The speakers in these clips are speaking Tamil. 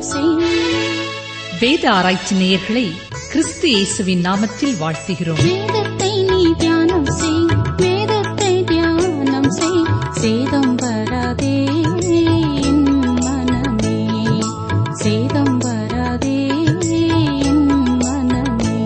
செய் வேத ஆராய்ச்சி நேயர்களை கிறிஸ்து இயேசுவின் நாமத்தில் வாழ்த்துகிறோம் வேதத்தை நீ தியானம் செய் வேதத்தை தியானம் செய் சேதம் வராதே என் மனமே சேதம் வராதே என் மனமே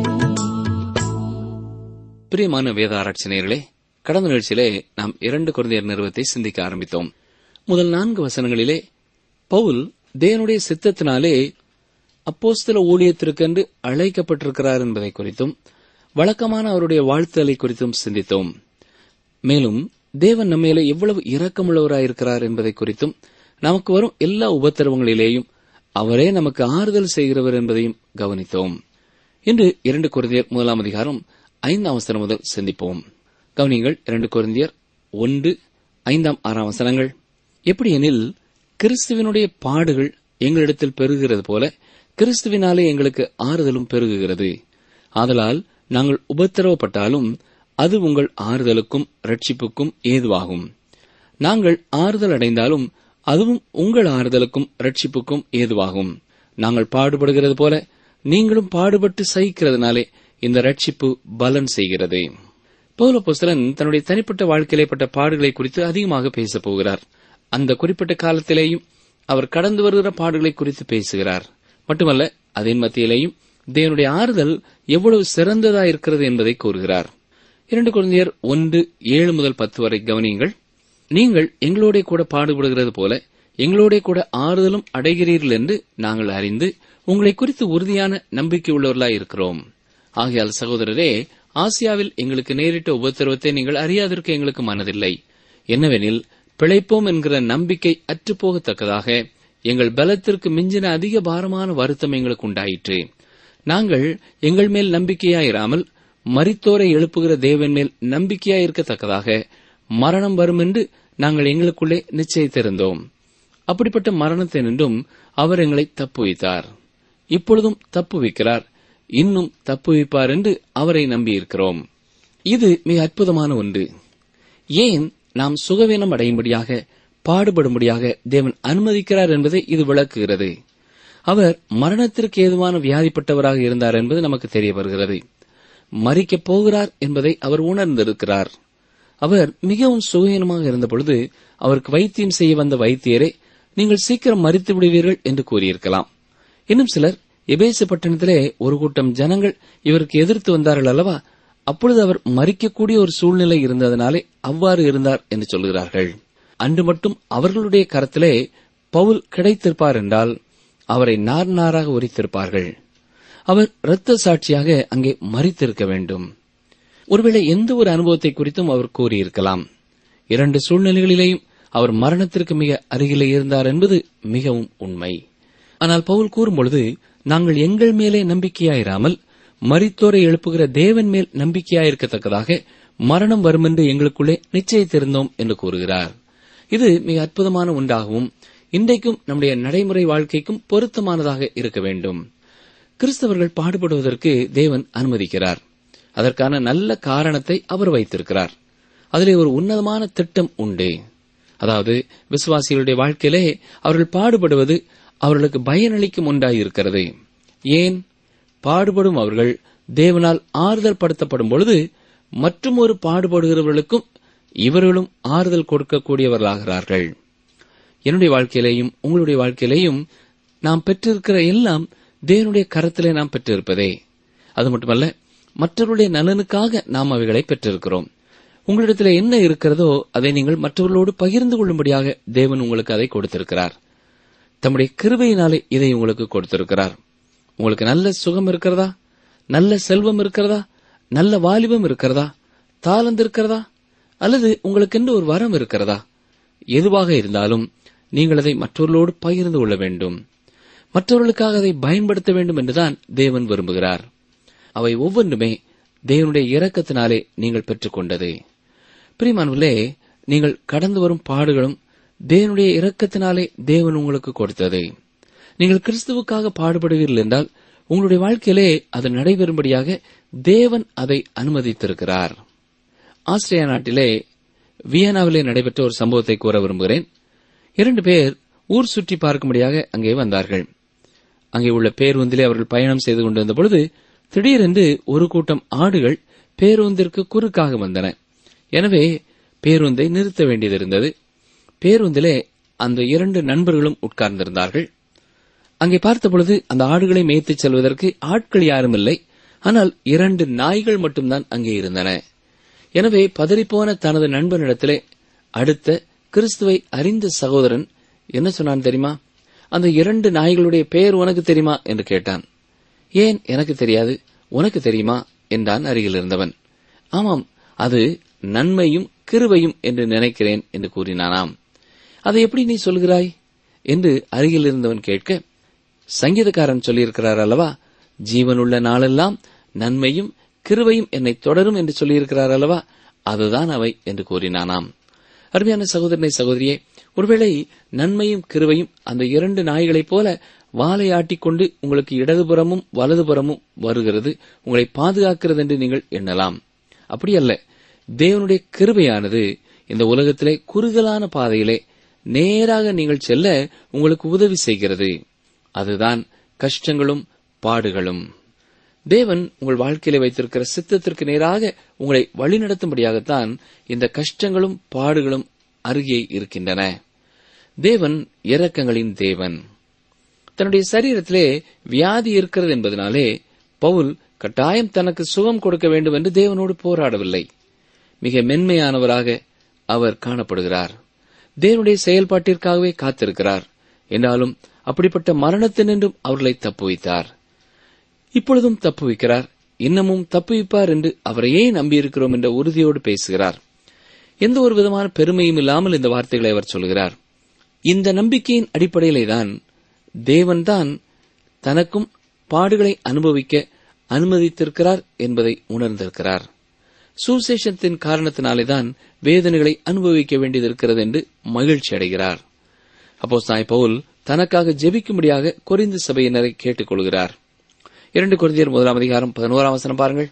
பிரியமான வேத ஆராய்ச்சியர்களே கடந்த நிகழ்ச்சியிலே நாம் இரண்டு குழந்தையர் நிறுவத்தை சிந்திக்க ஆரம்பித்தோம் முதல் நான்கு வசனங்களிலே பவுல் தேவனுடைய சித்தத்தினாலே அப்போஸ்தல ஊழியத்திற்கென்று அழைக்கப்பட்டிருக்கிறார் என்பதை குறித்தும் வழக்கமான அவருடைய வாழ்த்துதலை குறித்தும் சிந்தித்தோம் மேலும் தேவன் நம்மேலே எவ்வளவு இரக்கமுள்ளவராயிருக்கிறார் என்பதை குறித்தும் நமக்கு வரும் எல்லா உபத்திரவங்களிலேயும் அவரே நமக்கு ஆறுதல் செய்கிறவர் என்பதையும் கவனித்தோம் இன்று இரண்டு குருந்தியர் முதலாம் அதிகாரம் ஐந்தாம் வசனம் முதல் சிந்திப்போம் கவனிங்கள் இரண்டு குருந்தியர் ஒன்று ஐந்தாம் ஆறாம் வசனங்கள் எப்படி எனில் கிறிஸ்துவினுடைய பாடுகள் எங்களிடத்தில் பெருகிறது போல கிறிஸ்துவினாலே எங்களுக்கு ஆறுதலும் பெருகுகிறது ஆதலால் நாங்கள் உபத்திரவப்பட்டாலும் அது உங்கள் ஆறுதலுக்கும் ரட்சிப்புக்கும் ஏதுவாகும் நாங்கள் ஆறுதல் அடைந்தாலும் அதுவும் உங்கள் ஆறுதலுக்கும் ரட்சிப்புக்கும் ஏதுவாகும் நாங்கள் பாடுபடுகிறது போல நீங்களும் பாடுபட்டு சகிக்கிறதுனாலே இந்த ரட்சிப்பு பலன் செய்கிறது பௌலபோஸ்தலன் தன்னுடைய தனிப்பட்ட வாழ்க்கையிலே பட்ட பாடுகளை குறித்து அதிகமாக பேசப் போகிறார் அந்த குறிப்பிட்ட காலத்திலேயும் அவர் கடந்து வருகிற பாடுகளை குறித்து பேசுகிறார் மட்டுமல்ல அதன் மத்தியிலேயும் தேவனுடைய ஆறுதல் எவ்வளவு சிறந்ததா இருக்கிறது என்பதை கூறுகிறார் இரண்டு குழந்தையர் ஒன்று ஏழு முதல் பத்து வரை கவனியுங்கள் நீங்கள் எங்களோட கூட பாடுபடுகிறது போல எங்களோட கூட ஆறுதலும் அடைகிறீர்கள் என்று நாங்கள் அறிந்து உங்களை குறித்து உறுதியான நம்பிக்கை உள்ளவர்களாய் இருக்கிறோம் ஆகையால் சகோதரரே ஆசியாவில் எங்களுக்கு நேரிட்ட உபத்திரவத்தை நீங்கள் அறியாதிருக்க எங்களுக்கு மனதில்லை என்னவெனில் பிழைப்போம் என்கிற நம்பிக்கை அற்றுப்போகத்தக்கதாக எங்கள் பலத்திற்கு மிஞ்சின அதிக பாரமான வருத்தம் எங்களுக்கு உண்டாயிற்று நாங்கள் எங்கள் மேல் நம்பிக்கையாயிராமல் மரித்தோரை எழுப்புகிற தேவன் மேல் நம்பிக்கையாயிருக்கத்தக்கதாக மரணம் வரும் என்று நாங்கள் எங்களுக்குள்ளே நிச்சயித்திருந்தோம் அப்படிப்பட்ட மரணத்தை நின்றும் அவர் எங்களை தப்புவித்தார் இப்பொழுதும் தப்புவிக்கிறார் இன்னும் தப்புவிப்பார் என்று அவரை நம்பியிருக்கிறோம் இது மிக அற்புதமான ஒன்று ஏன் நாம் சுகவீனம் அடையும்படியாக பாடுபடும்படியாக தேவன் அனுமதிக்கிறார் என்பதை இது விளக்குகிறது அவர் மரணத்திற்கு ஏதுவான வியாதிப்பட்டவராக இருந்தார் என்பது நமக்கு தெரிய வருகிறது மறிக்கப் போகிறார் என்பதை அவர் உணர்ந்திருக்கிறார் அவர் மிகவும் சுகவீனமாக இருந்தபொழுது அவருக்கு வைத்தியம் செய்ய வந்த வைத்தியரே நீங்கள் சீக்கிரம் மறித்து விடுவீர்கள் என்று கூறியிருக்கலாம் இன்னும் சிலர் எபேசு பட்டணத்திலே ஒரு கூட்டம் ஜனங்கள் இவருக்கு எதிர்த்து வந்தார்கள் அல்லவா அப்பொழுது அவர் மறிக்கக்கூடிய ஒரு சூழ்நிலை இருந்ததனாலே அவ்வாறு இருந்தார் என்று சொல்கிறார்கள் அன்று மட்டும் அவர்களுடைய கரத்திலே பவுல் கிடைத்திருப்பார் என்றால் அவரை நார் நாராக உரித்திருப்பார்கள் அவர் இரத்த சாட்சியாக அங்கே மறித்திருக்க வேண்டும் ஒருவேளை எந்த ஒரு அனுபவத்தை குறித்தும் அவர் கூறியிருக்கலாம் இரண்டு சூழ்நிலைகளிலேயும் அவர் மரணத்திற்கு மிக அருகிலே இருந்தார் என்பது மிகவும் உண்மை ஆனால் பவுல் கூறும்பொழுது நாங்கள் எங்கள் மேலே நம்பிக்கையாயிராமல் மரித்தோரை எழுப்புகிற தேவன் மேல் நம்பிக்கையாயிருக்கத்தக்கதாக மரணம் வரும் என்று எங்களுக்குள்ளே நிச்சயித்திருந்தோம் என்று கூறுகிறார் இது மிக அற்புதமான ஒன்றாகவும் இன்றைக்கும் நம்முடைய நடைமுறை வாழ்க்கைக்கும் பொருத்தமானதாக இருக்க வேண்டும் கிறிஸ்தவர்கள் பாடுபடுவதற்கு தேவன் அனுமதிக்கிறார் அதற்கான நல்ல காரணத்தை அவர் வைத்திருக்கிறார் அதிலே ஒரு உன்னதமான திட்டம் உண்டு அதாவது விசுவாசிகளுடைய வாழ்க்கையிலே அவர்கள் பாடுபடுவது அவர்களுக்கு பயனளிக்கும் ஒன்றாயிருக்கிறது ஏன் பாடுபடும் அவர்கள் தேவனால் ஆறுதல் படுத்தப்படும் பொழுது மற்றும் ஒரு பாடுபடுகிறவர்களுக்கும் இவர்களும் ஆறுதல் கொடுக்கக்கூடியவர்களாகிறார்கள் என்னுடைய வாழ்க்கையிலேயும் உங்களுடைய வாழ்க்கையிலேயும் நாம் பெற்றிருக்கிற எல்லாம் தேவனுடைய கரத்திலே நாம் பெற்றிருப்பதே அது மட்டுமல்ல மற்றவருடைய நலனுக்காக நாம் அவைகளை பெற்றிருக்கிறோம் உங்களிடத்தில் என்ன இருக்கிறதோ அதை நீங்கள் மற்றவர்களோடு பகிர்ந்து கொள்ளும்படியாக தேவன் உங்களுக்கு அதை கொடுத்திருக்கிறார் தம்முடைய கிருபையினாலே இதை உங்களுக்கு கொடுத்திருக்கிறார் உங்களுக்கு நல்ல சுகம் இருக்கிறதா நல்ல செல்வம் இருக்கிறதா நல்ல வாலிபம் இருக்கிறதா தாளந்து இருக்கிறதா அல்லது உங்களுக்கென்று ஒரு வரம் இருக்கிறதா எதுவாக இருந்தாலும் நீங்கள் அதை மற்றவர்களோடு பகிர்ந்து கொள்ள வேண்டும் மற்றவர்களுக்காக அதை பயன்படுத்த வேண்டும் என்றுதான் தேவன் விரும்புகிறார் அவை ஒவ்வொன்றுமே தேவனுடைய இரக்கத்தினாலே நீங்கள் பெற்றுக்கொண்டது பிரிமானவர்களே நீங்கள் கடந்து வரும் பாடுகளும் தேவனுடைய இரக்கத்தினாலே தேவன் உங்களுக்கு கொடுத்தது நீங்கள் கிறிஸ்துவுக்காக பாடுபடுவீர்கள் என்றால் உங்களுடைய வாழ்க்கையிலே அது நடைபெறும்படியாக தேவன் அதை அனுமதித்திருக்கிறார் ஆஸ்திரேலியா நாட்டிலே வியனாவிலே நடைபெற்ற ஒரு சம்பவத்தை கூற விரும்புகிறேன் இரண்டு பேர் ஊர் சுற்றி பார்க்கும்படியாக அங்கே வந்தார்கள் அங்கே உள்ள பேருந்திலே அவர்கள் பயணம் செய்து கொண்டிருந்த பொழுது திடீரென்று ஒரு கூட்டம் ஆடுகள் பேருந்திற்கு குறுக்காக வந்தன எனவே பேருந்தை நிறுத்த வேண்டியதிருந்தது பேருந்திலே அந்த இரண்டு நண்பர்களும் உட்கார்ந்திருந்தார்கள் அங்கே பார்த்தபொழுது அந்த ஆடுகளை மேய்த்துச் செல்வதற்கு ஆட்கள் யாரும் இல்லை ஆனால் இரண்டு நாய்கள் மட்டும்தான் அங்கே இருந்தன எனவே பதறிப்போன தனது நண்பனிடத்திலே அடுத்த கிறிஸ்துவை அறிந்த சகோதரன் என்ன சொன்னான் தெரியுமா அந்த இரண்டு நாய்களுடைய பெயர் உனக்கு தெரியுமா என்று கேட்டான் ஏன் எனக்கு தெரியாது உனக்கு தெரியுமா என்றான் அருகில் இருந்தவன் ஆமாம் அது நன்மையும் கிருபையும் என்று நினைக்கிறேன் என்று கூறினானாம் அதை எப்படி நீ சொல்கிறாய் என்று அருகில் இருந்தவன் கேட்க சங்கீதக்காரன் சொல்லியிருக்கிறார் அல்லவா ஜீவனுள்ள நாளெல்லாம் நன்மையும் கிருபையும் என்னை தொடரும் என்று சொல்லியிருக்கிறார் அல்லவா அதுதான் அவை என்று கூறினானாம் அருமையான சகோதரனை சகோதரியே ஒருவேளை நன்மையும் கிருபையும் அந்த இரண்டு நாய்களைப் போல வாலை ஆட்டிக்கொண்டு உங்களுக்கு இடதுபுறமும் வலதுபுறமும் வருகிறது உங்களை பாதுகாக்கிறது என்று நீங்கள் எண்ணலாம் அப்படி அல்ல தேவனுடைய கிருபையானது இந்த உலகத்திலே குறுகலான பாதையிலே நேராக நீங்கள் செல்ல உங்களுக்கு உதவி செய்கிறது அதுதான் கஷ்டங்களும் பாடுகளும் தேவன் உங்கள் வாழ்க்கையில வைத்திருக்கிற சித்தத்திற்கு நேராக உங்களை வழிநடத்தும்படியாகத்தான் இந்த கஷ்டங்களும் பாடுகளும் அருகே இருக்கின்றன தேவன் இரக்கங்களின் தேவன் தன்னுடைய சரீரத்திலே வியாதி இருக்கிறது என்பதனாலே பவுல் கட்டாயம் தனக்கு சுகம் கொடுக்க வேண்டும் என்று தேவனோடு போராடவில்லை மிக மென்மையானவராக அவர் காணப்படுகிறார் தேவனுடைய செயல்பாட்டிற்காகவே காத்திருக்கிறார் என்றாலும் அப்படிப்பட்ட மரணத்தினின்றும் அவர்களை தப்புவித்தார் இப்பொழுதும் தப்புவிக்கிறார் இன்னமும் தப்புவிப்பார் என்று அவரையே நம்பியிருக்கிறோம் என்ற உறுதியோடு பேசுகிறார் எந்த ஒரு விதமான பெருமையும் இல்லாமல் இந்த வார்த்தைகளை அவர் சொல்கிறார் இந்த நம்பிக்கையின் அடிப்படையிலே தான் தேவன்தான் தனக்கும் பாடுகளை அனுபவிக்க அனுமதித்திருக்கிறார் என்பதை உணர்ந்திருக்கிறார் சுசேஷத்தின் காரணத்தினாலேதான் வேதனைகளை அனுபவிக்க வேண்டியது இருக்கிறது என்று மகிழ்ச்சி அடைகிறார் அப்போ சாய் பவுல் தனக்காக ஜெபிக்கும்படியாக கொரிந்து சபையினரை கேட்டுக் கொள்கிறார் இரண்டு குருந்தியர் முதலாம் அதிகாரம் பதினோராம் வசனம் பாருங்கள்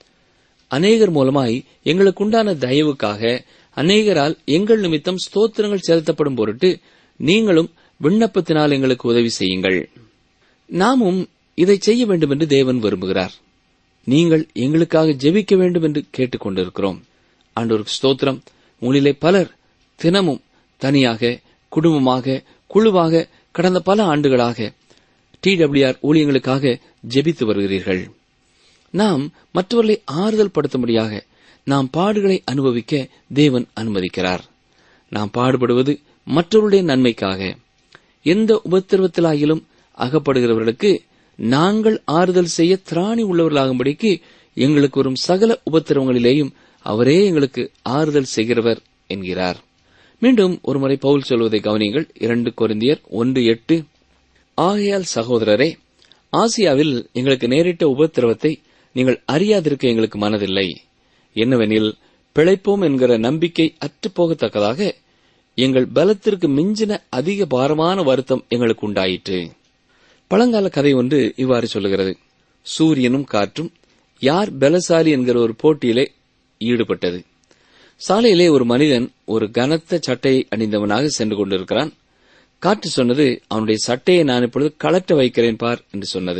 அநேகர் மூலமாய் எங்களுக்குண்டான தயவுக்காக அநேகரால் எங்கள் நிமித்தம் ஸ்தோத்திரங்கள் செலுத்தப்படும் பொருட்டு நீங்களும் விண்ணப்பத்தினால் எங்களுக்கு உதவி செய்யுங்கள் நாமும் இதை செய்ய வேண்டும் என்று தேவன் விரும்புகிறார் நீங்கள் எங்களுக்காக ஜெபிக்க வேண்டும் என்று கேட்டுக் கொண்டிருக்கிறோம் ஆண்டோருக்கு ஸ்தோத்திரம் உங்களிலே பலர் தினமும் தனியாக குடும்பமாக குழுவாக கடந்த பல ஆண்டுகளாக டிடபிள்யூஆர் ஊழியங்களுக்காக ஜெபித்து வருகிறீர்கள் நாம் மற்றவர்களை ஆறுதல் படுத்தும்படியாக நாம் பாடுகளை அனுபவிக்க தேவன் அனுமதிக்கிறார் நாம் பாடுபடுவது மற்றவருடைய நன்மைக்காக எந்த உபத்திரவத்திலாகிலும் அகப்படுகிறவர்களுக்கு நாங்கள் ஆறுதல் செய்ய திராணி உள்ளவர்களாகும்படிக்கு எங்களுக்கு வரும் சகல உபத்திரவங்களிலேயும் அவரே எங்களுக்கு ஆறுதல் செய்கிறவர் என்கிறார் மீண்டும் ஒருமுறை பவுல் சொல்வதை கவனியுங்கள் இரண்டு கொரிந்தியர் ஒன்று எட்டு ஆகையால் சகோதரரே ஆசியாவில் எங்களுக்கு நேரிட்ட உபத்திரவத்தை நீங்கள் அறியாதிருக்க எங்களுக்கு மனதில்லை என்னவெனில் பிழைப்போம் என்கிற நம்பிக்கை அற்றுப்போகத்தக்கதாக எங்கள் பலத்திற்கு மிஞ்சின அதிக பாரமான வருத்தம் எங்களுக்கு உண்டாயிற்று பழங்கால கதை ஒன்று இவ்வாறு சொல்லுகிறது சூரியனும் காற்றும் யார் பலசாலி என்கிற ஒரு போட்டியிலே ஈடுபட்டது சாலையிலே ஒரு மனிதன் ஒரு கனத்த சட்டையை அணிந்தவனாக சென்று கொண்டிருக்கிறான் காற்று சொன்னது அவனுடைய சட்டையை நான் இப்பொழுது கலட்ட வைக்கிறேன் பார் என்று சொன்னது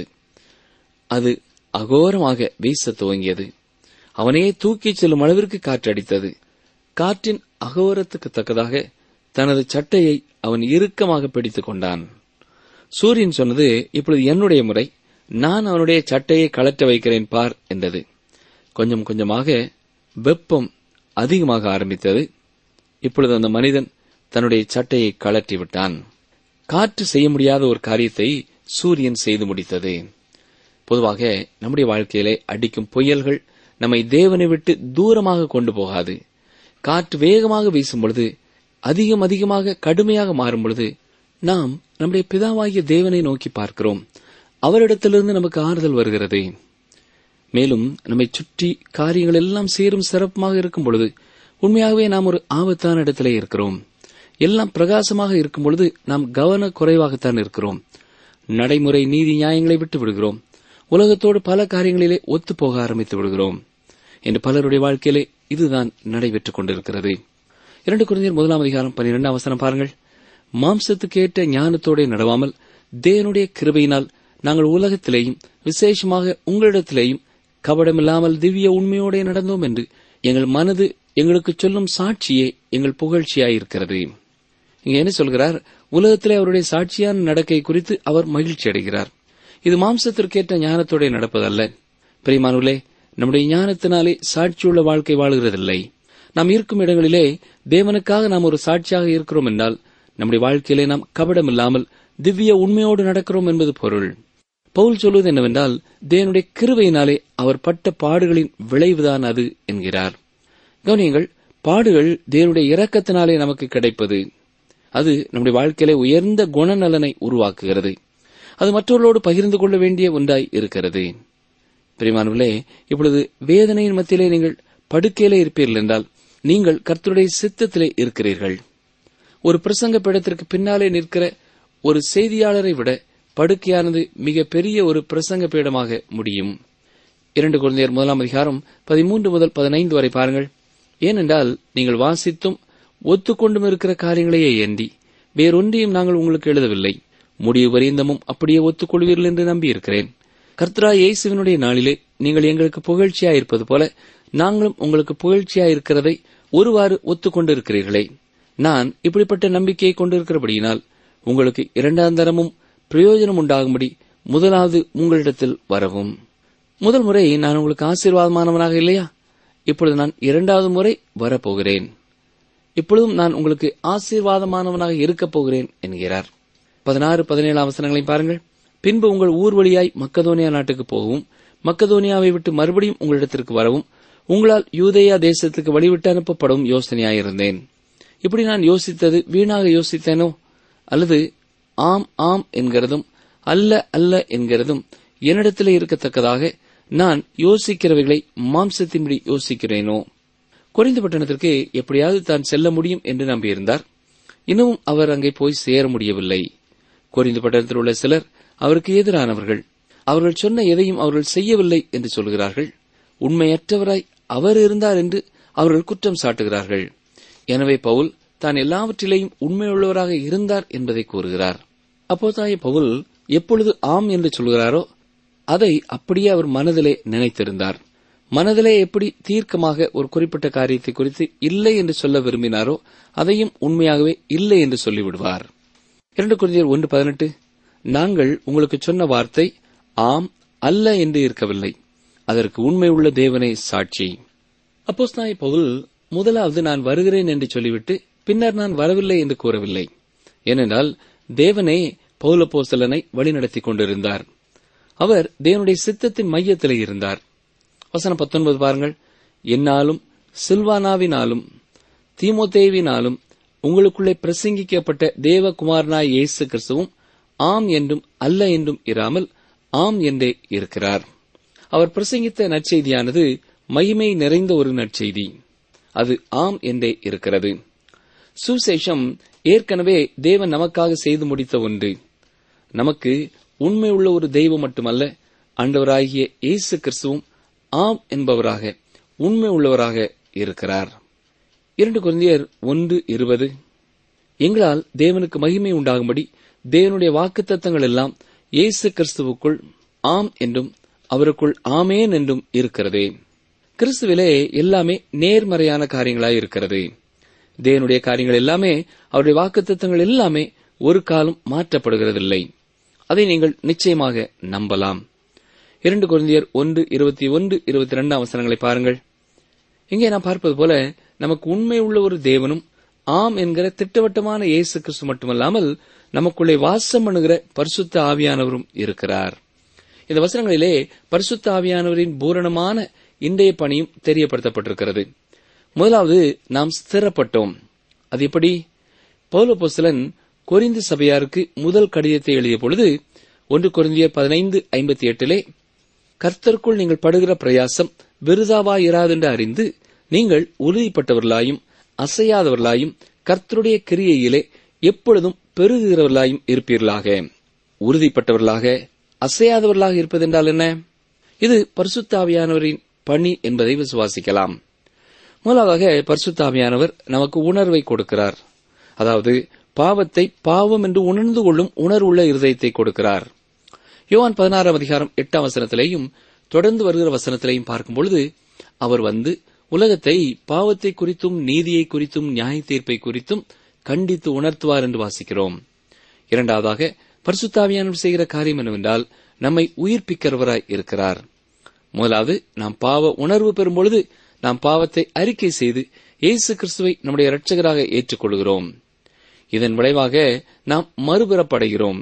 அது அகோரமாக வீச துவங்கியது அவனையே தூக்கிச் செல்லும் அளவிற்கு காற்று அடித்தது காற்றின் அகோரத்துக்கு தக்கதாக தனது சட்டையை அவன் இறுக்கமாக பிடித்துக் கொண்டான் சூரியன் சொன்னது இப்பொழுது என்னுடைய முறை நான் அவனுடைய சட்டையை கலட்ட வைக்கிறேன் பார் என்றது கொஞ்சம் கொஞ்சமாக வெப்பம் அதிகமாக ஆரம்பித்தது இப்பொழுது அந்த மனிதன் தன்னுடைய சட்டையை கலற்றி விட்டான் காற்று செய்ய முடியாத ஒரு காரியத்தை சூரியன் செய்து முடித்தது பொதுவாக நம்முடைய வாழ்க்கையிலே அடிக்கும் புயல்கள் நம்மை தேவனை விட்டு தூரமாக கொண்டு போகாது காற்று வேகமாக வீசும் பொழுது அதிகம் அதிகமாக கடுமையாக மாறும் பொழுது நாம் நம்முடைய பிதாவாகிய தேவனை நோக்கி பார்க்கிறோம் அவரிடத்திலிருந்து நமக்கு ஆறுதல் வருகிறது மேலும் நம்மை சுற்றி காரியங்கள் எல்லாம் சேரும் சிறப்புமாக இருக்கும் பொழுது உண்மையாகவே நாம் ஒரு ஆபத்தான இடத்திலே இருக்கிறோம் எல்லாம் பிரகாசமாக இருக்கும் பொழுது நாம் கவன குறைவாகத்தான் இருக்கிறோம் நடைமுறை நீதி நியாயங்களை விட்டு விடுகிறோம் உலகத்தோடு பல காரியங்களிலே ஒத்துப் போக ஆரம்பித்து விடுகிறோம் என்று பலருடைய வாழ்க்கையிலே இதுதான் நடைபெற்றுக் கொண்டிருக்கிறது இரண்டு குழந்தையர் முதலாம் அதிகாரம் பன்னிரெண்டாம் அவசரம் பாருங்கள் மாம்சத்துக்கேற்ற ஞானத்தோட நடவாமல் தேவனுடைய கிருபையினால் நாங்கள் உலகத்திலேயும் விசேஷமாக உங்களிடத்திலேயும் கபடமில்லாமல் திவ்ய உண்மையோடே நடந்தோம் என்று எங்கள் மனது எங்களுக்கு சொல்லும் சாட்சியே எங்கள் புகழ்ச்சியாயிருக்கிறது இங்க என்ன சொல்கிறார் உலகத்திலே அவருடைய சாட்சியான நடக்கை குறித்து அவர் மகிழ்ச்சி அடைகிறார் இது மாம்சத்திற்கேற்ற ஞானத்தோட நடப்பதல்ல பிரியமானுலே நம்முடைய ஞானத்தினாலே சாட்சியுள்ள வாழ்க்கை வாழுகிறதில்லை நாம் இருக்கும் இடங்களிலே தேவனுக்காக நாம் ஒரு சாட்சியாக இருக்கிறோம் என்றால் நம்முடைய வாழ்க்கையிலே நாம் கபடம் இல்லாமல் திவ்ய உண்மையோடு நடக்கிறோம் என்பது பொருள் பவுல் சொல்வது என்னவென்றால் தேவனுடைய கிருவையினாலே அவர் பட்ட பாடுகளின் விளைவுதான் அது என்கிறார் கவனியங்கள் பாடுகள் தேவனுடைய இரக்கத்தினாலே நமக்கு கிடைப்பது அது நம்முடைய வாழ்க்கையிலே உயர்ந்த குணநலனை உருவாக்குகிறது அது மற்றவர்களோடு பகிர்ந்து கொள்ள வேண்டிய ஒன்றாய் இருக்கிறது பிரிமானவர்களே இப்பொழுது வேதனையின் மத்தியிலே நீங்கள் படுக்கையிலே இருப்பீர்கள் என்றால் நீங்கள் கர்த்தருடைய சித்தத்திலே இருக்கிறீர்கள் ஒரு பிரசங்க பீடத்திற்கு பின்னாலே நிற்கிற ஒரு செய்தியாளரை விட படுக்கையானது மிக பெரிய ஒரு பிரசங்க பீடமாக முடியும் இரண்டு குழந்தையர் முதலாம் அதிகாரம் பதிமூன்று முதல் பதினைந்து வரை பாருங்கள் ஏனென்றால் நீங்கள் வாசித்தும் ஒத்துக்கொண்டும் இருக்கிற காரியங்களையே ஏந்தி வேறொன்றையும் நாங்கள் உங்களுக்கு எழுதவில்லை முடிவு வரியந்தமும் அப்படியே ஒத்துக்கொள்வீர்கள் என்று நம்பியிருக்கிறேன் கர்த்தரா இயேசுவினுடைய நாளிலே நீங்கள் எங்களுக்கு புகழ்ச்சியாயிருப்பது போல நாங்களும் உங்களுக்கு புகழ்ச்சியாயிருக்கிறதை ஒருவாறு ஒத்துக்கொண்டிருக்கிறீர்களே நான் இப்படிப்பட்ட நம்பிக்கையை கொண்டிருக்கிறபடியினால் உங்களுக்கு இரண்டாம் தரமும் பிரயோஜனம் உண்டாகும்படி முதலாவது உங்களிடத்தில் வரவும் முதல் முறை நான் உங்களுக்கு ஆசீர்வாதமானவனாக இல்லையா இப்பொழுது நான் இரண்டாவது முறை வரப்போகிறேன் இப்பொழுதும் நான் உங்களுக்கு ஆசீர்வாதமானவனாக இருக்கப் போகிறேன் என்கிறார் பதினாறு பதினேழு அவசரங்களையும் பாருங்கள் பின்பு உங்கள் ஊர் வழியாய் மக்கதோனியா நாட்டுக்கு போகவும் மக்கதோனியாவை விட்டு மறுபடியும் உங்களிடத்திற்கு வரவும் உங்களால் யூதேயா தேசத்துக்கு வழிவிட்டு அனுப்பப்படும் யோசனையாயிருந்தேன் இப்படி நான் யோசித்தது வீணாக யோசித்தேனோ அல்லது ஆம் ஆம் என்கிறதும் அல்ல அல்ல என்கிறதும் என்னிடத்திலே இருக்கத்தக்கதாக நான் யோசிக்கிறவைகளை மாம்சத்தின்படி யோசிக்கிறேனோ குறைந்த பட்டணத்திற்கு எப்படியாவது தான் செல்ல முடியும் என்று நம்பியிருந்தார் இன்னமும் அவர் அங்கே போய் சேர முடியவில்லை குறைந்த பட்டணத்தில் உள்ள சிலர் அவருக்கு எதிரானவர்கள் அவர்கள் சொன்ன எதையும் அவர்கள் செய்யவில்லை என்று சொல்கிறார்கள் உண்மையற்றவராய் அவர் இருந்தார் என்று அவர்கள் குற்றம் சாட்டுகிறார்கள் எனவே பவுல் தான் எல்லாவற்றிலேயும் உண்மையுள்ளவராக இருந்தார் என்பதை கூறுகிறார் அப்போதாய பவுல் எப்பொழுது ஆம் என்று சொல்கிறாரோ அதை அப்படியே அவர் மனதிலே நினைத்திருந்தார் மனதிலே எப்படி தீர்க்கமாக ஒரு குறிப்பிட்ட காரியத்தை குறித்து இல்லை என்று சொல்ல விரும்பினாரோ அதையும் உண்மையாகவே இல்லை என்று சொல்லிவிடுவார் இரண்டு குழந்தையர் ஒன்று பதினெட்டு நாங்கள் உங்களுக்கு சொன்ன வார்த்தை ஆம் அல்ல என்று இருக்கவில்லை அதற்கு உண்மை உள்ள தேவனே சாட்சி அப்போஸ்தாய் பவுல் முதலாவது நான் வருகிறேன் என்று சொல்லிவிட்டு பின்னர் நான் வரவில்லை என்று கூறவில்லை ஏனென்றால் தேவனே பௌலப்போஸ்தலனை வழிநடத்திக் கொண்டிருந்தார் அவர் தேவனுடைய சித்தத்தின் மையத்திலே இருந்தார் வசனம் பத்தொன்பது பாருங்கள் என்னாலும் சில்வானாவினாலும் தீமோத்தேவினாலும் உங்களுக்குள்ளே பிரசங்கிக்கப்பட்ட தேவகுமாரனாய் இயேசு கிறிஸ்துவும் ஆம் என்றும் அல்ல என்றும் இராமல் ஆம் என்றே இருக்கிறார் அவர் பிரசங்கித்த நற்செய்தியானது மகிமை நிறைந்த ஒரு நற்செய்தி அது ஆம் என்றே இருக்கிறது சுசேஷம் ஏற்கனவே தேவன் நமக்காக செய்து முடித்த ஒன்று நமக்கு உண்மை உள்ள ஒரு தெய்வம் மட்டுமல்ல ஆண்டவராகிய இயேசு கிறிஸ்துவும் ஆம் என்பவராக உண்மை உள்ளவராக இருக்கிறார் இரண்டு குழந்தையர் ஒன்று இருபது எங்களால் தேவனுக்கு மகிமை உண்டாகும்படி தேவனுடைய வாக்குத்தத்தங்கள் எல்லாம் இயேசு கிறிஸ்துவுக்குள் ஆம் என்றும் அவருக்குள் ஆமேன் என்றும் இருக்கிறதே கிறிஸ்துவிலே எல்லாமே நேர்மறையான காரியங்களாய் இருக்கிறது தேவனுடைய காரியங்கள் எல்லாமே அவருடைய வாக்குத்தத்தங்கள் எல்லாமே ஒரு காலம் மாற்றப்படுகிறதில்லை அதை நீங்கள் நிச்சயமாக நம்பலாம் இரண்டு குழந்தையர் ஒன்று இருபத்தி ஒன்று இருபத்தி ரெண்டு அவசரங்களை பாருங்கள் இங்கே நாம் பார்ப்பது போல நமக்கு உண்மை உள்ள ஒரு தேவனும் ஆம் என்கிற திட்டவட்டமான இயேசு கிறிஸ்து மட்டுமல்லாமல் நமக்குள்ளே வாசம் பண்ணுகிற பரிசுத்த ஆவியானவரும் இருக்கிறார் இந்த வசனங்களிலே பரிசுத்த ஆவியானவரின் பூரணமான இன்றைய பணியும் தெரியப்படுத்தப்பட்டிருக்கிறது முதலாவது நாம் ஸ்திரப்பட்டோம் அது எப்படி பௌலபோஸ்தலன் கொரிந்து சபையாருக்கு முதல் கடிதத்தை எழுதிய பொழுது ஒன்று கொரிந்தியர் பதினைந்து ஐம்பத்தி எட்டிலே கர்த்தருக்குள் நீங்கள் படுகிற பிரயாசம் விருதாவாயிராதென்று அறிந்து நீங்கள் உறுதிப்பட்டவர்களாயும் அசையாதவர்களாயும் கர்த்தருடைய கிரியையிலே எப்பொழுதும் பெருகுகிறவர்களாயும் இருப்பீர்களாக உறுதிப்பட்டவர்களாக அசையாதவர்களாக இருப்பதென்றால் என்ன இது பரிசுத்தாவியானவரின் பணி என்பதை விசுவாசிக்கலாம் முதலாவதாக பரிசுத்தாவியானவர் நமக்கு உணர்வை கொடுக்கிறார் அதாவது பாவத்தை பாவம் என்று உணர்ந்து கொள்ளும் உணர்வுள்ள இருதயத்தை கொடுக்கிறார் யோவான் பதினாறாம் அதிகாரம் எட்டாம் வசனத்திலேயும் தொடர்ந்து வருகிற வசனத்திலேயும் பார்க்கும் பொழுது அவர் வந்து உலகத்தை பாவத்தை குறித்தும் நீதியை குறித்தும் நியாய தீர்ப்பை குறித்தும் கண்டித்து உணர்த்துவார் என்று வாசிக்கிறோம் இரண்டாவதாக பரிசுத்தாவியானவர் செய்கிற காரியம் என்னவென்றால் நம்மை உயிர்ப்பிக்கிறவராய் இருக்கிறார் முதலாவது நாம் பாவ உணர்வு பெறும் பொழுது நாம் பாவத்தை அறிக்கை செய்து இயேசு கிறிஸ்துவை நம்முடைய இரட்சகராக ஏற்றுக்கொள்கிறோம் இதன் விளைவாக நாம் மறுபிறப்படைகிறோம்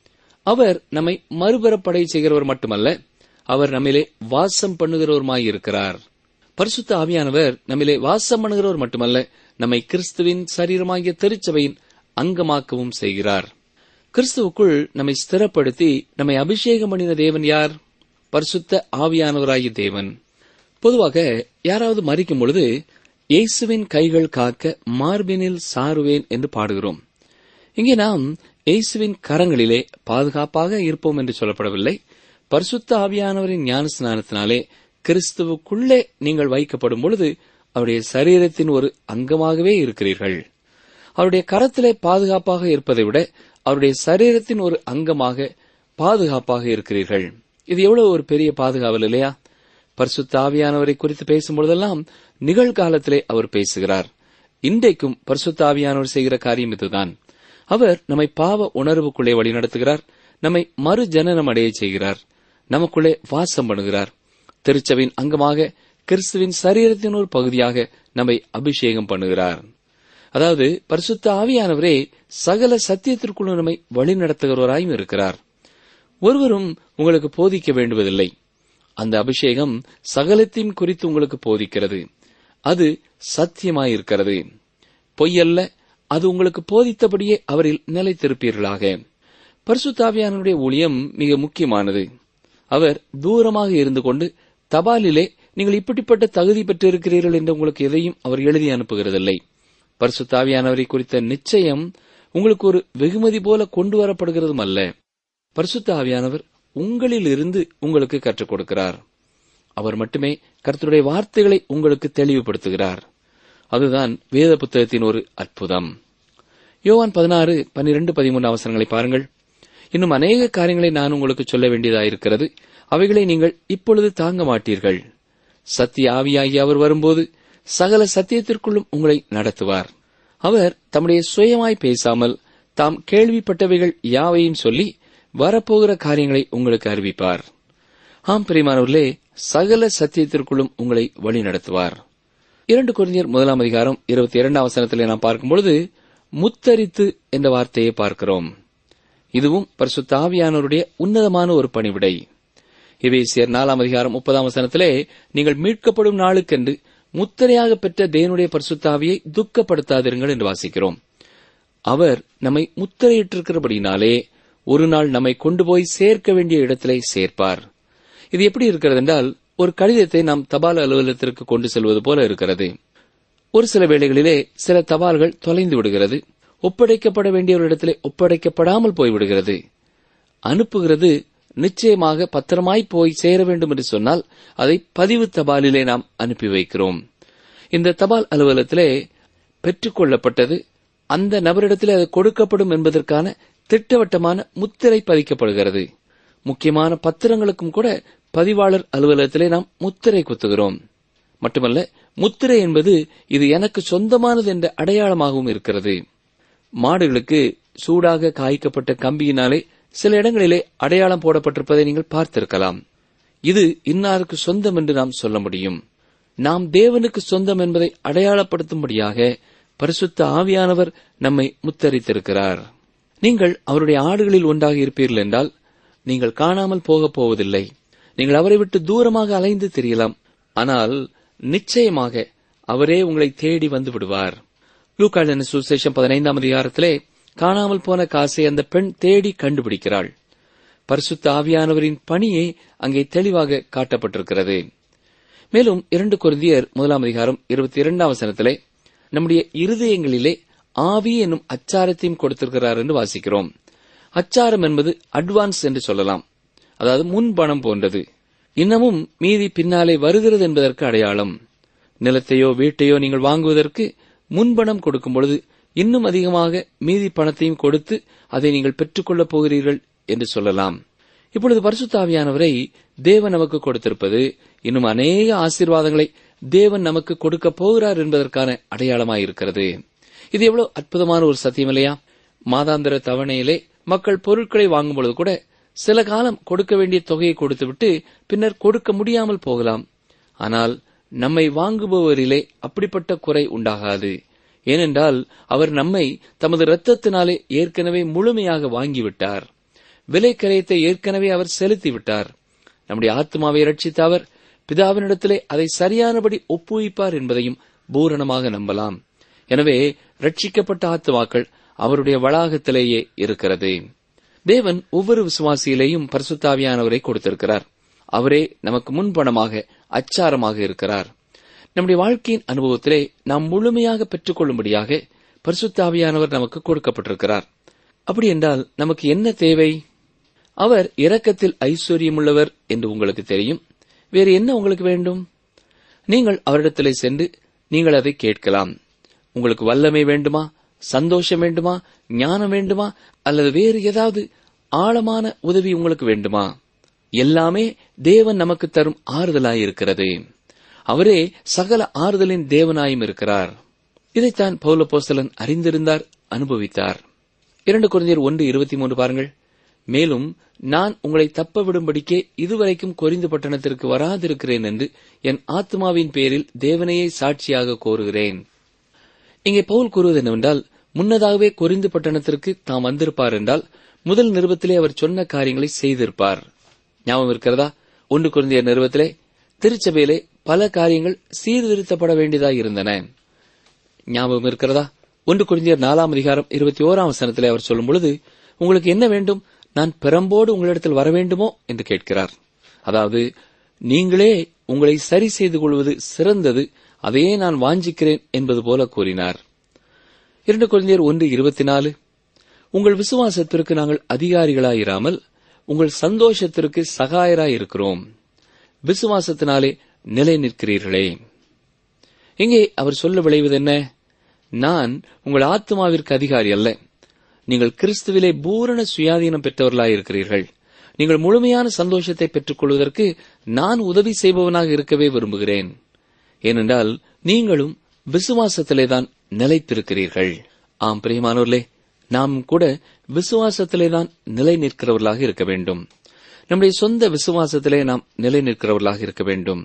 அவர் நம்மை மறுபிறப்படை செய்கிறவர் மட்டுமல்ல அவர் நம்மிலே வாசம் பண்ணுகிறவருமாய் இருக்கிறார் பரிசுத்த ஆவியானவர் நம்மிலே வாசம் பண்ணுகிறவர் மட்டுமல்ல நம்மை கிறிஸ்துவின் சரீரமாகிய திருச்சபையின் அங்கமாக்கவும் செய்கிறார் கிறிஸ்துவுக்குள் நம்மை ஸ்திரப்படுத்தி நம்மை அபிஷேகம் பண்ணின தேவன் யார் பரிசுத்த ஆவியானவராகிய தேவன் பொதுவாக யாராவது மறிக்கும் பொழுது இயேசுவின் கைகள் காக்க மார்பினில் சாருவேன் என்று பாடுகிறோம் இங்கே நாம் இயேசுவின் கரங்களிலே பாதுகாப்பாக இருப்போம் என்று சொல்லப்படவில்லை பரிசுத்த ஆவியானவரின் ஞான ஸ்நானத்தினாலே கிறிஸ்துவுக்குள்ளே நீங்கள் வைக்கப்படும் பொழுது அவருடைய சரீரத்தின் ஒரு அங்கமாகவே இருக்கிறீர்கள் அவருடைய கரத்திலே பாதுகாப்பாக இருப்பதை விட அவருடைய சரீரத்தின் ஒரு அங்கமாக பாதுகாப்பாக இருக்கிறீர்கள் இது எவ்வளவு ஒரு பெரிய பாதுகாவல் இல்லையா பரிசுத்த ஆவியானவரை குறித்து பேசும்பொழுதெல்லாம் நிகழ்காலத்திலே அவர் பேசுகிறார் இன்றைக்கும் பரிசுத்த ஆவியானவர் செய்கிற காரியம் இதுதான் அவர் நம்மை பாவ உணர்வுக்குள்ளே வழிநடத்துகிறார் நம்மை மறு ஜனனம் அடைய செய்கிறார் நமக்குள்ளே வாசம் பண்ணுகிறார் திருச்சபையின் அங்கமாக கிறிஸ்துவின் சரீரத்தின் ஒரு பகுதியாக நம்மை அபிஷேகம் பண்ணுகிறார் அதாவது பரிசுத்த ஆவியானவரே சகல சத்தியத்திற்குள்ள நம்மை வழிநடத்துகிறவராயும் இருக்கிறார் ஒருவரும் உங்களுக்கு போதிக்க வேண்டுவதில்லை அந்த அபிஷேகம் சகலத்தையும் குறித்து உங்களுக்கு போதிக்கிறது அது சத்தியமாயிருக்கிறது பொய்யல்ல அது உங்களுக்கு போதித்தபடியே அவரில் நிலைத்திருப்பீர்களாக பரிசுத்தாவியானுடைய ஊழியம் மிக முக்கியமானது அவர் தூரமாக இருந்து கொண்டு தபாலிலே நீங்கள் இப்படிப்பட்ட தகுதி பெற்றிருக்கிறீர்கள் என்று உங்களுக்கு எதையும் அவர் எழுதி அனுப்புகிறதில்லை பரிசுத்தாவியானவரை குறித்த நிச்சயம் உங்களுக்கு ஒரு வெகுமதி போல கொண்டு வரப்படுகிறதும் அல்ல பரிசுத்த ஆவியானவர் உங்களில் இருந்து உங்களுக்கு கற்றுக் கொடுக்கிறார் அவர் மட்டுமே கர்த்தருடைய வார்த்தைகளை உங்களுக்கு தெளிவுபடுத்துகிறார் அதுதான் வேத புத்தகத்தின் ஒரு அற்புதம் யோவான் பதினாறு பன்னிரண்டு பதிமூன்று அவசரங்களை பாருங்கள் இன்னும் அநேக காரியங்களை நான் உங்களுக்கு சொல்ல வேண்டியதாயிருக்கிறது அவைகளை நீங்கள் இப்பொழுது தாங்க மாட்டீர்கள் சத்திய ஆவியாகி அவர் வரும்போது சகல சத்தியத்திற்குள்ளும் உங்களை நடத்துவார் அவர் தம்முடைய சுயமாய் பேசாமல் தாம் கேள்விப்பட்டவைகள் யாவையும் சொல்லி வரப்போகிற காரியங்களை உங்களுக்கு அறிவிப்பார் ஆம் பிரிமானவர்களே சகல சத்தியத்திற்குள்ளும் உங்களை வழி நடத்துவார் இரண்டு குழந்தையர் முதலாம் அதிகாரம் இருபத்தி இரண்டாம் வசனத்திலே நாம் பார்க்கும்பொழுது முத்தரித்து என்ற வார்த்தையை பார்க்கிறோம் இதுவும் பரிசுத்த ஆவியானவருடைய உன்னதமான ஒரு பணிவிடை எபேசியர் நாலாம் அதிகாரம் முப்பதாம் வசனத்திலே நீங்கள் மீட்கப்படும் நாளுக்கென்று முத்திரையாக பெற்ற தேவனுடைய பரிசுத்தாவியை துக்கப்படுத்தாதிருங்கள் என்று வாசிக்கிறோம் அவர் நம்மை முத்திரையிட்டிருக்கிறபடினாலே ஒரு நாள் நம்மை கொண்டு போய் சேர்க்க வேண்டிய இடத்திலே சேர்ப்பார் இது எப்படி இருக்கிறது என்றால் ஒரு கடிதத்தை நாம் தபால் அலுவலகத்திற்கு கொண்டு செல்வது போல இருக்கிறது ஒரு சில வேளைகளிலே சில தபால்கள் தொலைந்து விடுகிறது ஒப்படைக்கப்பட வேண்டிய ஒரு இடத்திலே ஒப்படைக்கப்படாமல் போய்விடுகிறது அனுப்புகிறது நிச்சயமாக பத்திரமாய் போய் சேர வேண்டும் என்று சொன்னால் அதை பதிவு தபாலிலே நாம் அனுப்பி வைக்கிறோம் இந்த தபால் அலுவலகத்திலே பெற்றுக்கொள்ளப்பட்டது அந்த நபரிடத்திலே அது கொடுக்கப்படும் என்பதற்கான திட்டவட்டமான முத்திரை பதிக்கப்படுகிறது முக்கியமான பத்திரங்களுக்கும் கூட பதிவாளர் அலுவலகத்திலே நாம் முத்திரை குத்துகிறோம் மட்டுமல்ல முத்திரை என்பது இது எனக்கு சொந்தமானது என்ற அடையாளமாகவும் இருக்கிறது மாடுகளுக்கு சூடாக காய்க்கப்பட்ட கம்பியினாலே சில இடங்களிலே அடையாளம் போடப்பட்டிருப்பதை நீங்கள் பார்த்திருக்கலாம் இது இன்னாருக்கு சொந்தம் என்று நாம் சொல்ல முடியும் நாம் தேவனுக்கு சொந்தம் என்பதை அடையாளப்படுத்தும்படியாக பரிசுத்த ஆவியானவர் நம்மை முத்தரித்திருக்கிறார் நீங்கள் அவருடைய ஆடுகளில் ஒன்றாக இருப்பீர்கள் என்றால் நீங்கள் காணாமல் போகப் போவதில்லை நீங்கள் அவரை விட்டு தூரமாக அலைந்து தெரியலாம் ஆனால் நிச்சயமாக அவரே உங்களை தேடி வந்து விடுவார் லூக்காளன சுசேஷம் பதினைந்தாம் அதிகாரத்திலே காணாமல் போன காசை அந்த பெண் தேடி கண்டுபிடிக்கிறாள் பரிசுத்த ஆவியானவரின் பணியே அங்கே தெளிவாக காட்டப்பட்டிருக்கிறது மேலும் இரண்டு குருந்தியர் முதலாம் அதிகாரம் இருபத்தி இரண்டாம் வசனத்திலே நம்முடைய இருதயங்களிலே ஆவி என்னும் அச்சாரத்தையும் கொடுத்திருக்கிறார் என்று வாசிக்கிறோம் அச்சாரம் என்பது அட்வான்ஸ் என்று சொல்லலாம் அதாவது முன்பணம் போன்றது இன்னமும் மீதி பின்னாலே வருகிறது என்பதற்கு அடையாளம் நிலத்தையோ வீட்டையோ நீங்கள் வாங்குவதற்கு முன்பணம் கொடுக்கும் பொழுது இன்னும் அதிகமாக மீதி பணத்தையும் கொடுத்து அதை நீங்கள் பெற்றுக்கொள்ளப் போகிறீர்கள் என்று சொல்லலாம் இப்பொழுது பரிசுத்தாவியானவரை தேவன் நமக்கு கொடுத்திருப்பது இன்னும் அநேக ஆசீர்வாதங்களை தேவன் நமக்கு கொடுக்க போகிறார் என்பதற்கான அடையாளமாயிருக்கிறது இது எவ்வளவு அற்புதமான ஒரு சத்தியம் இல்லையா மாதாந்திர தவணையிலே மக்கள் பொருட்களை வாங்கும் பொழுது கூட சில காலம் கொடுக்க வேண்டிய தொகையை கொடுத்துவிட்டு பின்னர் கொடுக்க முடியாமல் போகலாம் ஆனால் நம்மை வாங்குபவரிலே அப்படிப்பட்ட குறை உண்டாகாது ஏனென்றால் அவர் நம்மை தமது இரத்தத்தினாலே ஏற்கனவே முழுமையாக வாங்கிவிட்டார் விலை கரையத்தை ஏற்கனவே அவர் செலுத்திவிட்டார் நம்முடைய ஆத்மாவை ரட்சித்த அவர் பிதாவினிடத்திலே அதை சரியானபடி ஒப்புவிப்பார் என்பதையும் பூரணமாக நம்பலாம் எனவே ரட்சிக்கப்பட்ட ஆத்துமாக்கள் அவருடைய வளாகத்திலேயே இருக்கிறது தேவன் ஒவ்வொரு விசுவாசியிலேயும் பரிசுத்தாவியானவரை கொடுத்திருக்கிறார் அவரே நமக்கு முன்பணமாக அச்சாரமாக இருக்கிறார் நம்முடைய வாழ்க்கையின் அனுபவத்திலே நாம் முழுமையாக பெற்றுக்கொள்ளும்படியாக பரிசுத்தாவியானவர் நமக்கு கொடுக்கப்பட்டிருக்கிறார் அப்படி என்றால் நமக்கு என்ன தேவை அவர் இரக்கத்தில் ஐஸ்வர்யமுள்ளவர் என்று உங்களுக்கு தெரியும் வேறு என்ன உங்களுக்கு வேண்டும் நீங்கள் அவரிடத்திலே சென்று நீங்கள் அதை கேட்கலாம் உங்களுக்கு வல்லமை வேண்டுமா சந்தோஷம் வேண்டுமா ஞானம் வேண்டுமா அல்லது வேறு ஏதாவது ஆழமான உதவி உங்களுக்கு வேண்டுமா எல்லாமே தேவன் நமக்கு தரும் ஆறுதலாயிருக்கிறது அவரே சகல ஆறுதலின் தேவனாயும் இருக்கிறார் இதைத்தான் பௌலபோஸ்தலன் அறிந்திருந்தார் அனுபவித்தார் இரண்டு குழந்தையர் ஒன்று இருபத்தி மூன்று பாருங்கள் மேலும் நான் உங்களை தப்ப விடும்படிக்கே இதுவரைக்கும் கொரிந்து பட்டணத்திற்கு வராதிருக்கிறேன் என்று என் ஆத்மாவின் பேரில் தேவனையே சாட்சியாக கோருகிறேன் இங்கே பவுல் கூறுவது என்னவென்றால் முன்னதாகவே கொரிந்து பட்டணத்திற்கு தாம் வந்திருப்பார் என்றால் முதல் நிருபத்திலே அவர் சொன்ன காரியங்களை செய்திருப்பார் ஞாபகம் இருக்கிறதா ஒன்று குழந்தையர் நிறுவத்திலே திருச்சபையிலே பல காரியங்கள் சீர்திருத்தப்பட வேண்டியதாக இருந்தன ஞாபகம் இருக்கிறதா ஒன்று குழந்தையர் நாலாம் அதிகாரம் இருபத்தி ஓராம் வசனத்திலே அவர் சொல்லும் பொழுது உங்களுக்கு என்ன வேண்டும் நான் பெரம்போடு உங்களிடத்தில் வர வேண்டுமோ என்று கேட்கிறார் அதாவது நீங்களே உங்களை சரி செய்து கொள்வது சிறந்தது அதையே நான் வாஞ்சிக்கிறேன் என்பது போல கூறினார் இரண்டு குழந்தையர் ஒன்று இருபத்தி நாலு உங்கள் விசுவாசத்திற்கு நாங்கள் அதிகாரிகளாயிராமல் உங்கள் சந்தோஷத்திற்கு சகாயராயிருக்கிறோம் விசுவாசத்தினாலே நிலை நிற்கிறீர்களே இங்கே அவர் சொல்ல விளைவது என்ன நான் உங்கள் ஆத்மாவிற்கு அதிகாரி அல்ல நீங்கள் கிறிஸ்துவிலே பூரண சுயாதீனம் பெற்றவர்களாயிருக்கிறீர்கள் நீங்கள் முழுமையான சந்தோஷத்தை பெற்றுக் கொள்வதற்கு நான் உதவி செய்பவனாக இருக்கவே விரும்புகிறேன் ஏனென்றால் நீங்களும் விசுவாசத்திலேதான் நிலைத்திருக்கிறீர்கள் ஆம் பிரியமானோர்களே நாம் கூட விசுவாசத்திலேதான் நிலை நிற்கிறவர்களாக இருக்க வேண்டும் நம்முடைய சொந்த விசுவாசத்திலே நாம் நிலை நிற்கிறவர்களாக இருக்க வேண்டும்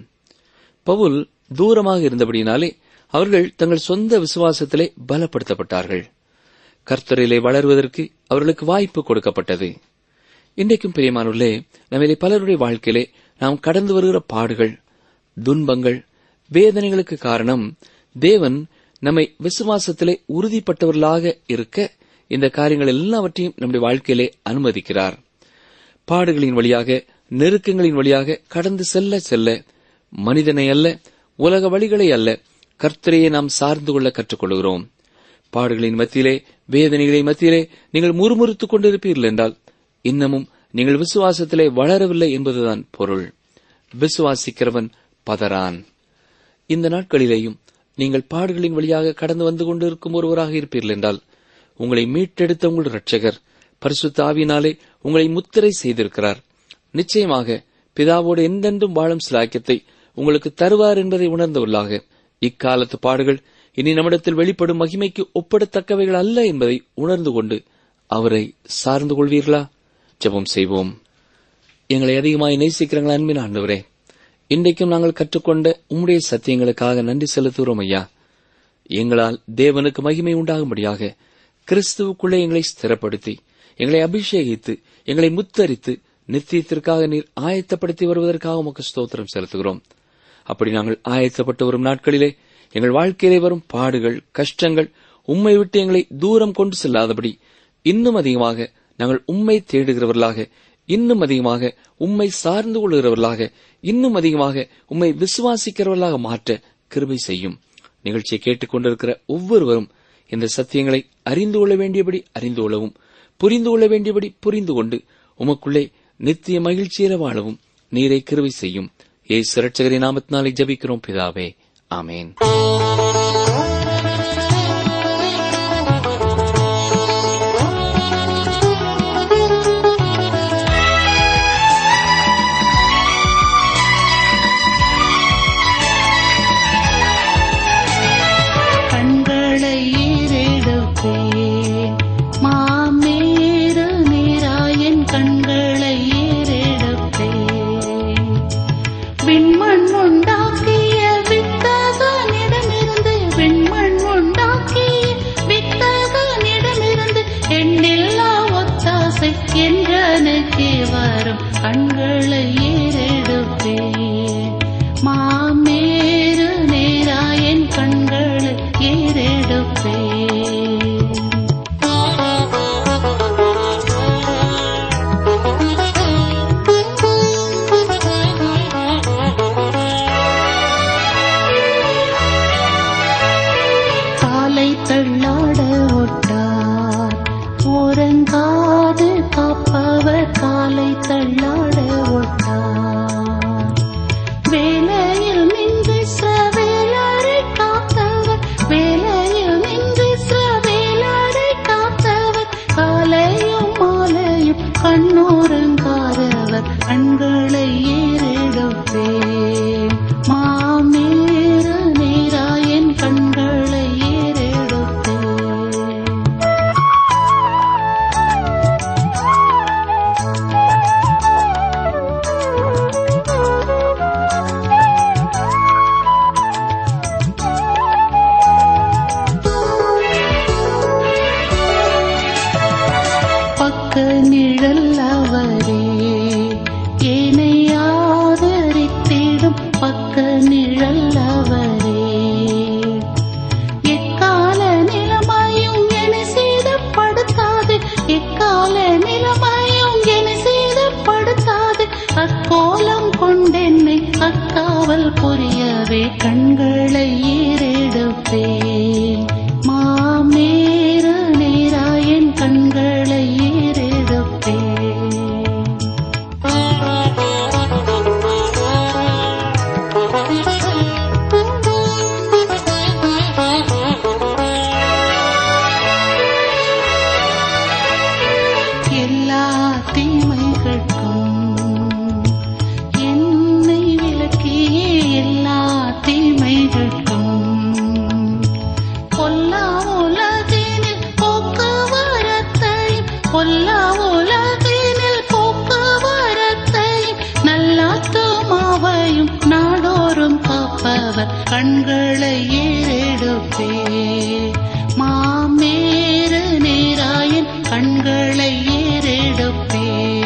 பவுல் தூரமாக இருந்தபடினாலே அவர்கள் தங்கள் சொந்த விசுவாசத்திலே பலப்படுத்தப்பட்டார்கள் கர்த்தரிலே வளர்வதற்கு அவர்களுக்கு வாய்ப்பு கொடுக்கப்பட்டது இன்றைக்கும் பிரியமானுள்ளே நம்மிலே பலருடைய வாழ்க்கையிலே நாம் கடந்து வருகிற பாடுகள் துன்பங்கள் வேதனைகளுக்கு காரணம் தேவன் நம்மை விசுவாசத்திலே உறுதிப்பட்டவர்களாக இருக்க இந்த காரியங்கள் எல்லாவற்றையும் நம்முடைய வாழ்க்கையிலே அனுமதிக்கிறார் பாடுகளின் வழியாக நெருக்கங்களின் வழியாக கடந்து செல்ல செல்ல மனிதனை அல்ல உலக வழிகளை அல்ல கர்த்தரையே நாம் சார்ந்து கொள்ள கற்றுக்கொள்கிறோம் பாடுகளின் மத்தியிலே வேதனைகளின் மத்தியிலே நீங்கள் முறுமுறுத்துக் கொண்டிருப்பீர்கள் என்றால் இன்னமும் நீங்கள் விசுவாசத்திலே வளரவில்லை என்பதுதான் பொருள் விசுவாசிக்கிறவன் பதறான் இந்த நாட்களிலேயும் நீங்கள் பாடுகளின் வழியாக கடந்து வந்து கொண்டிருக்கும் ஒருவராக இருப்பீர்கள் என்றால் உங்களை மீட்டெடுத்த உங்கள் இரட்சகர் பரிசுத்த ஆவியினாலே உங்களை முத்திரை செய்திருக்கிறார் நிச்சயமாக பிதாவோடு என்றென்றும் வாழும் சிலாக்கியத்தை உங்களுக்கு தருவார் என்பதை உணர்ந்தவர்களாக இக்காலத்து பாடுகள் இனி நம்மிடத்தில் வெளிப்படும் மகிமைக்கு ஒப்பிடத்தக்கவைகள் அல்ல என்பதை உணர்ந்து கொண்டு அவரை சார்ந்து கொள்வீர்களா ஜெபம் செய்வோம் எங்களை அதிகமாய் நேசிக்கிறங்கள் அன்பின் ஆண்டவரே இன்றைக்கும் நாங்கள் கற்றுக்கொண்ட உம்முடைய சத்தியங்களுக்காக நன்றி செலுத்துகிறோம் ஐயா எங்களால் தேவனுக்கு மகிமை உண்டாகும்படியாக கிறிஸ்துவுக்குள்ளே எங்களை ஸ்திரப்படுத்தி எங்களை அபிஷேகித்து எங்களை முத்தரித்து நித்தியத்திற்காக நீர் ஆயத்தப்படுத்தி வருவதற்காக உமக்கு ஸ்தோத்திரம் செலுத்துகிறோம் அப்படி நாங்கள் ஆயத்தப்பட்டு வரும் நாட்களிலே எங்கள் வாழ்க்கையிலே வரும் பாடுகள் கஷ்டங்கள் உம்மை விட்டு எங்களை தூரம் கொண்டு செல்லாதபடி இன்னும் அதிகமாக நாங்கள் உம்மை தேடுகிறவர்களாக இன்னும் அதிகமாக உம்மை சார்ந்து கொள்கிறவர்களாக இன்னும் அதிகமாக உம்மை விசுவாசிக்கிறவர்களாக மாற்ற கிருபை செய்யும் நிகழ்ச்சியை கேட்டுக்கொண்டிருக்கிற ஒவ்வொருவரும் இந்த சத்தியங்களை அறிந்து கொள்ள வேண்டியபடி அறிந்து கொள்ளவும் புரிந்து கொள்ள வேண்டியபடி புரிந்து கொண்டு உமக்குள்ளே நித்திய மகிழ்ச்சியில வாழவும் நீரை கிருவை செய்யும் ஏசு ரட்சகரின் நாமத்தினாலே ஜபிக்கிறோம் பிதாவே ஆமேன் வரும் கண்களை ஏறெடுப்பேன் மாமேறு நேராயன் கண்களை ஏறெடுப்பேன் காலை தள்ளாட ஒட்டார் உறங்காது காப்பவர் காலை தள்ளாட ஒட்டார் வேலையில் நின்று சிறவேலரை காத்தவர் வேலையில் நின்று சிறவேலரை காத்தவர் காலையும் மாலையும் கண்ணோரங்காதவர் கண்களை ஏறெடுப்பேன் மாமேறு நேராயன் கண்களை ஏறெடுப்பேன் பக்க நிழல் அவரே என்னை ஆதரித்திடும் பக்க நிழல் அவரே எக்கால நிலைமையும் என்னை சேதப்படுத்தாது எக்கால நிலைமையும் என்னை சேதப்படுத்தாது அக்கோலம் கொண்டென்னை அக்காவல் புரியவே கண்களை ஏறெடுப்பேன் மாமேறு நேராயன் கண்களை ஏறெடுப்பேன் எல்லா தீமைகளுக்கும் என்னை விலக்கியே எல்லா தீமைகளுக்கும் பொல்லா உலகினில் போக்குவரத்தையும் பொல்லா உலகினில் போக்குவரத்தையும் நல்லாத்துமாவையும் நாடோறும் காப்பவர் கண்களை ஏறெடுப்பே மாமேறு நேராயன் கண்களை ஏறெடுப்பே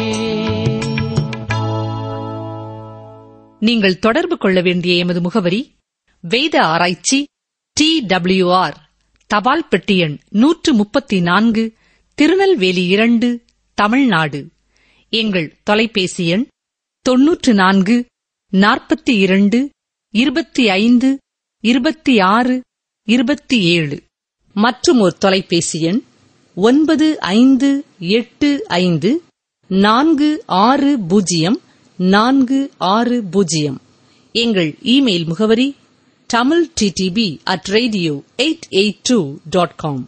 நீங்கள் தொடர்பு கொள்ள வேண்டிய எமது முகவரி வேத ஆராய்ச்சி டி ஆர் தபால் பெட்டி எண் நூற்று முப்பத்தி நான்கு திருநெல்வேலி இரண்டு தமிழ்நாடு எங்கள் தொலைபேசி எண் தொன்னூற்று நான்கு நாற்பத்தி இரண்டு இருபத்தி ஐந்து இருபத்தி ஆறு இருபத்தி ஏழு மற்றும் ஒரு தொலைபேசி எண் ஒன்பது ஐந்து எட்டு ஐந்து நான்கு ஆறு பூஜ்ஜியம் நான்கு ஆறு பூஜ்ஜியம் எங்கள் இமெயில் முகவரி Tamil DTP at radio eight eight two dot com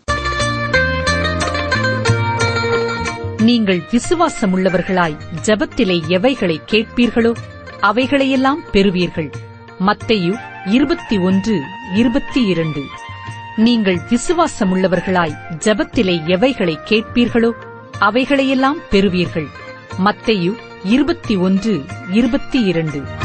நீங்கள் விசுவாசமுள்ளவர்களாய் ஜெபத்திலே எவைகளை கேட்பீர்களோ அவைகளையெல்லாம் பெறுவீர்கள் மத்தேயு இருபத்தி ஒன்று இருபத்தி இரண்டு நீங்கள் விசுவாசமுள்ளவர்களாய் ஜெபத்திலே எவைகளை கேட்பீர்களோ அவைகளையெல்லாம் பெறுவீர்கள் மத்தேயு இருபத்தி ஒன்று இருபத்தி இரண்டு